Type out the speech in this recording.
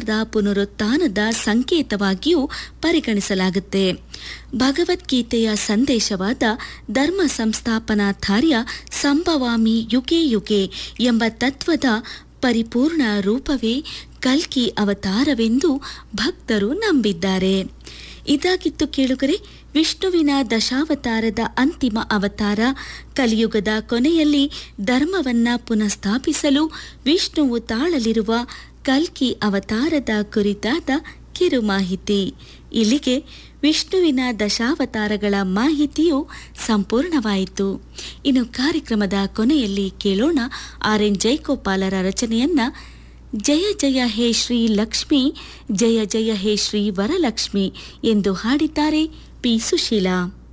ಅವತಾರದ ಪುನರುತ್ಥಾನದ ಸಂಕೇತವಾಗಿಯೂ ಪರಿಗಣಿಸಲಾಗುತ್ತೆ ಭಗವದ್ಗೀತೆಯ ಸಂದೇಶವಾದ ಧರ್ಮ ಸಂಸ್ಥಾಪನಾಧಾರ್ಯ ಸಂಭವಾಮಿ ಯುಗೆ ಯುಗೆ ಎಂಬ ತತ್ವದ ಪರಿಪೂರ್ಣ ರೂಪವೇ ಕಲ್ಕಿ ಅವತಾರವೆಂದು ಭಕ್ತರು ನಂಬಿದ್ದಾರೆ ಇದಾಗಿತ್ತು ಕೇಳುಗರೆ ವಿಷ್ಣುವಿನ ದಶಾವತಾರದ ಅಂತಿಮ ಅವತಾರ ಕಲಿಯುಗದ ಕೊನೆಯಲ್ಲಿ ಧರ್ಮವನ್ನ ಪುನಃಸ್ಥಾಪಿಸಲು ವಿಷ್ಣುವು ತಾಳಲಿರುವ ಕಲ್ಕಿ ಅವತಾರದ ಕುರಿತಾದ ಕಿರು ಮಾಹಿತಿ ಇಲ್ಲಿಗೆ ವಿಷ್ಣುವಿನ ದಶಾವತಾರಗಳ ಮಾಹಿತಿಯು ಸಂಪೂರ್ಣವಾಯಿತು ಇನ್ನು ಕಾರ್ಯಕ್ರಮದ ಕೊನೆಯಲ್ಲಿ ಕೇಳೋಣ ಆರ್ ಎನ್ ಜಯಗೋಪಾಲರ ರಚನೆಯನ್ನ ಜಯ ಜಯ ಹೇ ಶ್ರೀ ಲಕ್ಷ್ಮಿ ಜಯ ಜಯ ಹೇ ಶ್ರೀ ವರಲಕ್ಷ್ಮಿ ಎಂದು ಹಾಡಿದ್ದಾರೆ ಪಿ ಸುಶೀಲಾ